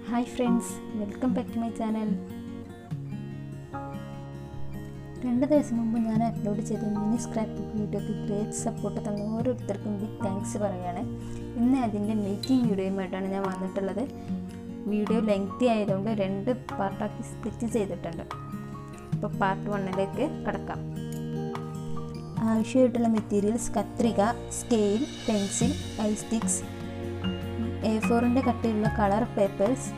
hi friends welcome back to my channel രണ്ട് ദിവസം മുമ്പ് ഞാൻ അപ്ലോഡ് ചെയ്ത മിനി സ്ക്രാപ്പ് ബുക്ക് വീഡിയോക്ക് ഗ്രേറ്റ് സപ്പോർട്ട് തന്ന ഓരോരുത്തർക്കും ബിഗ് താങ്ക്സ് പറയുകയാണ് ഇന്ന് അതിൻ്റെ മേക്കിംഗ് വീഡിയോയുമായിട്ടാണ് ഞാൻ വന്നിട്ടുള്ളത് വീഡിയോ ലെങ്തി ആയതുകൊണ്ട് രണ്ട് പാർട്ടാക്കി സ്പ്ലിറ്റ് ചെയ്തിട്ടുണ്ട് അപ്പോൾ പാർട്ട് വണ്ണിലേക്ക് കടക്കാം ആവശ്യമായിട്ടുള്ള മെറ്റീരിയൽസ് കത്രിക scale pencil ice sticks A ഫോറിൻ്റെ കട്ടിയുള്ള കളർ പേപ്പേഴ്സ്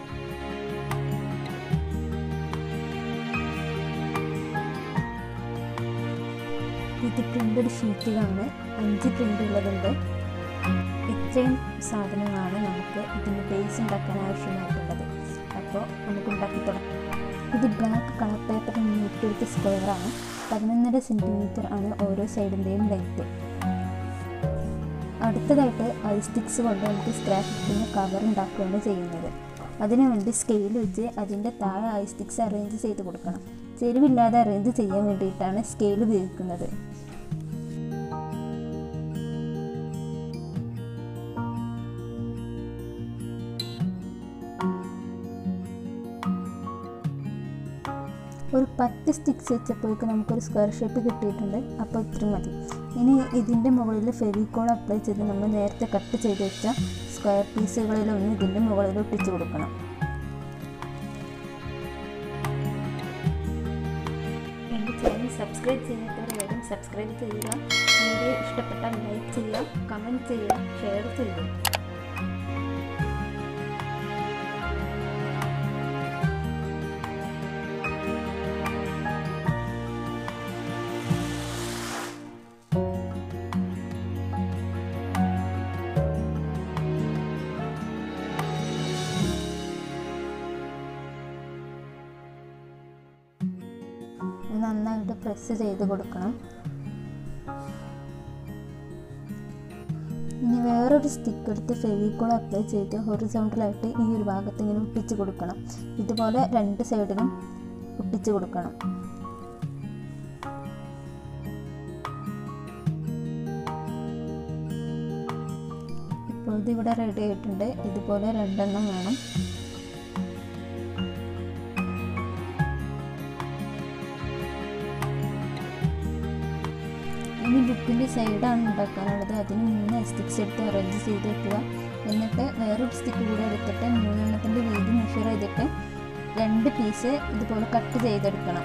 ഇത് പ്രിൻ്റഡ് ഷീറ്റുകളാണ് അഞ്ച് പ്രിൻ്റ് ഉള്ളതുണ്ട് ഇത്രയും സാധനങ്ങളാണ് നമുക്ക് ഇതിൻ്റെ ബേസ് ഉണ്ടാക്കാൻ ആവശ്യമായിട്ടുള്ളത് അപ്പോൾ നമുക്ക് ഉണ്ടാക്കി തുടങ്ങാം ഇത് ബ്ലാക്ക് കളർ പേപ്പറിൽ നൂറ്റെടുത്ത് സ്ക്വയറാണ് പതിനൊന്നര സെൻറ്റിമീറ്റർ ആണ് ഓരോ സൈഡിൻ്റെയും ലെങ്ത്ത് അടുത്തതായിട്ട് ഐ സ്റ്റിക്സ് കൊണ്ട് നമുക്ക് സ്ക്രാപ്പ് ബുക്കിന് കവർ ഉണ്ടാക്കുകയാണ് ചെയ്യുന്നത് അതിനു വേണ്ടി സ്കെയിൽ വെച്ച് അതിൻ്റെ താഴെ ഐ സ്റ്റിക്സ് അറേഞ്ച് ചെയ്ത് കൊടുക്കണം ചെരുവില്ലാതെ അറേഞ്ച് ചെയ്യാൻ വേണ്ടിയിട്ടാണ് സ്കെയിൽ ഉപയോഗിക്കുന്നത് ഒരു പത്ത് സ്റ്റിക്സ് വെച്ചപ്പോഴേക്ക് നമുക്കൊരു സ്ക്വയർ ഷേപ്പ് കിട്ടിയിട്ടുണ്ട് അപ്പോൾ ഇത്രയും മതി ഇനി ഇതിൻ്റെ മുകളിൽ ഫെവിക്കോൾ അപ്ലൈ ചെയ്ത് നമ്മൾ നേരത്തെ കട്ട് ചെയ്ത് വെച്ച സ്ക്വയർ പീസുകളിലൊന്ന് ഇതിൻ്റെ മുകളിൽ ഒട്ടിച്ച് കൊടുക്കണം എൻ്റെ ചാനൽ സബ്സ്ക്രൈബ് ചെയ്യാത്തവർ വേഗം സബ്സ്ക്രൈബ് ചെയ്യുക വീഡിയോ ഇഷ്ടപ്പെട്ടാൽ ലൈക്ക് ചെയ്യുക കമൻറ്റ് ചെയ്യുക ഷെയർ ചെയ്യുക നന്നായിട്ട് പ്രസ് ചെയ്ത് കൊടുക്കണം ഇനി വേറൊരു സ്റ്റിക്ക് എടുത്ത് ഫെവിക്കോൾ അപ്ലൈ ചെയ്ത് ഹൊറിസോണ്ടലായിട്ട് ഈ ഒരു ഭാഗത്ത് ഇങ്ങനെ ഒട്ടിച്ച് കൊടുക്കണം ഇതുപോലെ രണ്ട് സൈഡിലും ഒട്ടിച്ച് കൊടുക്കണം ഇപ്പോൾ ഇതിവിടെ റെഡി ആയിട്ടുണ്ട് ഇതുപോലെ രണ്ടെണ്ണം വേണം ഇനി ബുക്കിൻ്റെ സൈഡാണ് ഉണ്ടാക്കാനുള്ളത് അതിന് മൂന്ന് സ്റ്റിക്സ് എടുത്ത് അറേഞ്ച് ചെയ്ത് വെക്കുക എന്നിട്ട് വേറൊരു സ്റ്റിക്ക് കൂടെ എടുത്തിട്ട് മൂന്നെണ്ണത്തിൻ്റെ വീതി മെഷർ ചെയ്തിട്ട് രണ്ട് പീസ് ഇതുപോലെ കട്ട് ചെയ്തെടുക്കണം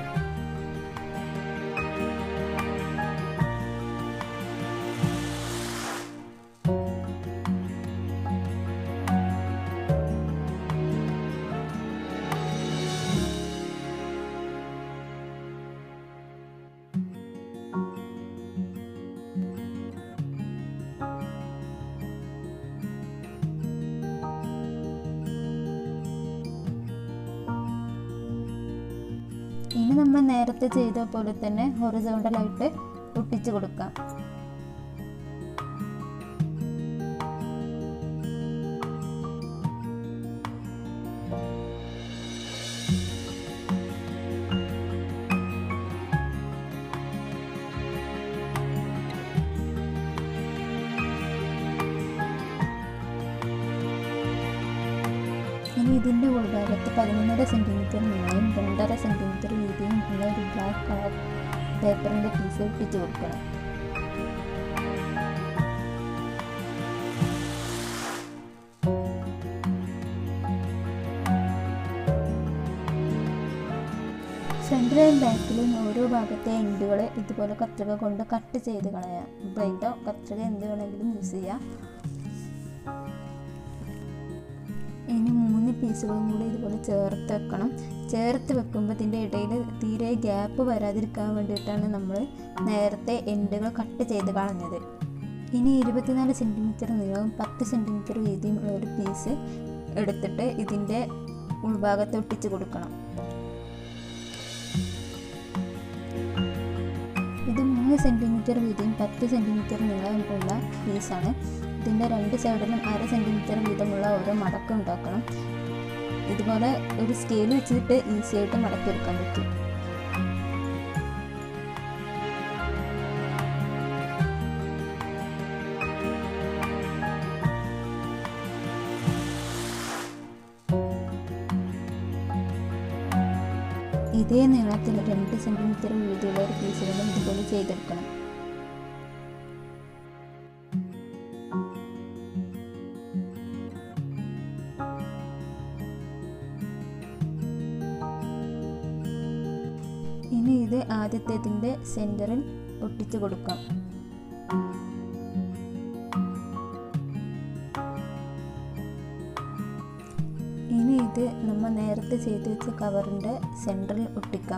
ഇനി നമ്മൾ നേരത്തെ ചെയ്ത പോലെ തന്നെ ഹൊറിസോണ്ടലായിട്ട് ഒട്ടിച്ചു കൊടുക്കാം ഇനി ഇതിൻ്റെ ഉൾഭാഗത്ത് പതിനൊന്നര സെൻറ്റിമീറ്റർ നീളവും രണ്ടര സെൻറ്റിമീറ്റർ വീതിയും ഉള്ള ഒരു ബ്ലാക്ക് കളർ പേപ്പറിൻ്റെ പീസ് ഒട്ടിച്ച് കൊടുക്കണം ഫ്രണ്ടിലെയും ബാക്കിലും ഓരോ ഭാഗത്തെ എൻഡുകൾ ഇതുപോലെ കത്രിക കൊണ്ട് കട്ട് ചെയ്ത് കളയാം ബ്ലേഡോ കത്രിക എന്ത് വേണമെങ്കിലും യൂസ് ചെയ്യാം ഇനി മൂന്ന് പീസുകളും കൂടി ഇതുപോലെ ചേർത്ത് വെക്കണം ചേർത്ത് വെക്കുമ്പോൾ ഇതിൻ്റെ ഇടയിൽ തീരെ ഗ്യാപ്പ് വരാതിരിക്കാൻ വേണ്ടിയിട്ടാണ് നമ്മൾ നേരത്തെ എൻഡുകൾ കട്ട് ചെയ്ത് കളഞ്ഞത് ഇനി ഇരുപത്തിനാല് സെൻറ്റിമീറ്റർ നീളവും പത്ത് സെൻറ്റിമീറ്റർ വീതിയുമുള്ള ഒരു പീസ് എടുത്തിട്ട് ഇതിൻ്റെ ഉൾഭാഗത്ത് ഒട്ടിച്ച് കൊടുക്കണം ഇത് മൂന്ന് സെൻറ്റിമീറ്റർ വീതിയും പത്ത് സെൻറ്റിമീറ്റർ നീളവും ഉള്ള പീസാണ് ഇതിൻ്റെ രണ്ട് സൈഡിലും അര സെൻറ്റിമീറ്റർ വീതമുള്ള ഓരോ മടക്കം ഉണ്ടാക്കണം ഇതുപോലെ ഒരു സ്കെയിൽ വെച്ചിട്ട് ഈസി ആയിട്ട് മടക്കിയെടുക്കാൻ പറ്റും ഇതേ നീളത്തിൽ രണ്ട് സെൻറ്റിമീറ്റർ വീതിയുള്ള ഒരു പീസുകളും ഇതുപോലെ ചെയ്തെടുക്കണം ഇനി ഇത് ആദ്യത്തേതിൻ്റെ സെൻറ്ററിൽ ഒട്ടിച്ചു കൊടുക്കാം ഇനി ഇത് നമ്മൾ നേരത്തെ ചെയ്ത് വെച്ച കവറിൻ്റെ സെൻറ്ററിൽ ഒട്ടിക്കാം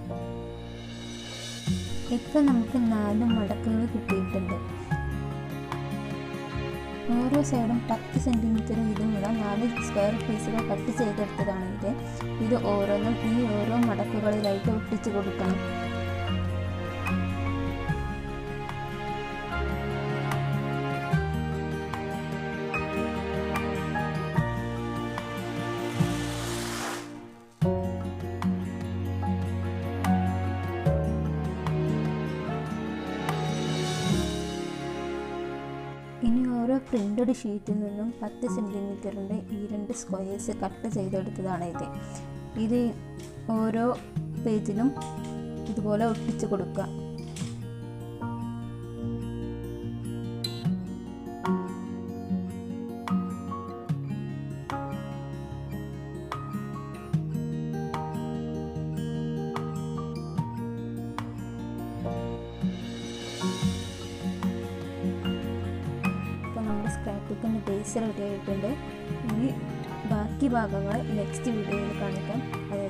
ഇപ്പം നമുക്ക് നാല് മടക്കുകൾ കിട്ടിയിട്ടുണ്ട് ഓരോ സൈഡും പത്ത് സെൻറ്റിമീറ്റർ വീതമുള്ള നാല് സ്ക്വയർ പീസുകൾ കട്ട് ചെയ്തെടുത്തതാണ് ഇത് ഇത് ഓരോന്നും ഈ ഓരോ മടക്കുകളിലായിട്ട് ഒട്ടിച്ചു കൊടുക്കണം ഇനി ഓരോ പ്രിൻ്റഡ് ഷീറ്റിൽ നിന്നും പത്ത് സെൻറ്റിമീറ്ററിൻ്റെ ഈ രണ്ട് സ്ക്വയേഴ്സ് കട്ട് ചെയ്തെടുത്തതാണ് ഇത് ഇത് ഓരോ പേജിലും ഇതുപോലെ ഒട്ടിച്ച് കൊടുക്കുക ഇപ്പോൾ നമ്മുടെ സ്ക്രാപ്പ് ബുക്കിൻ്റെ ബേസ് റെഡി ആയിട്ടുണ്ട് ഇനി ബാക്കി ഭാഗങ്ങൾ നെക്സ്റ്റ് വീഡിയോയിൽ കാണിക്കാം അത്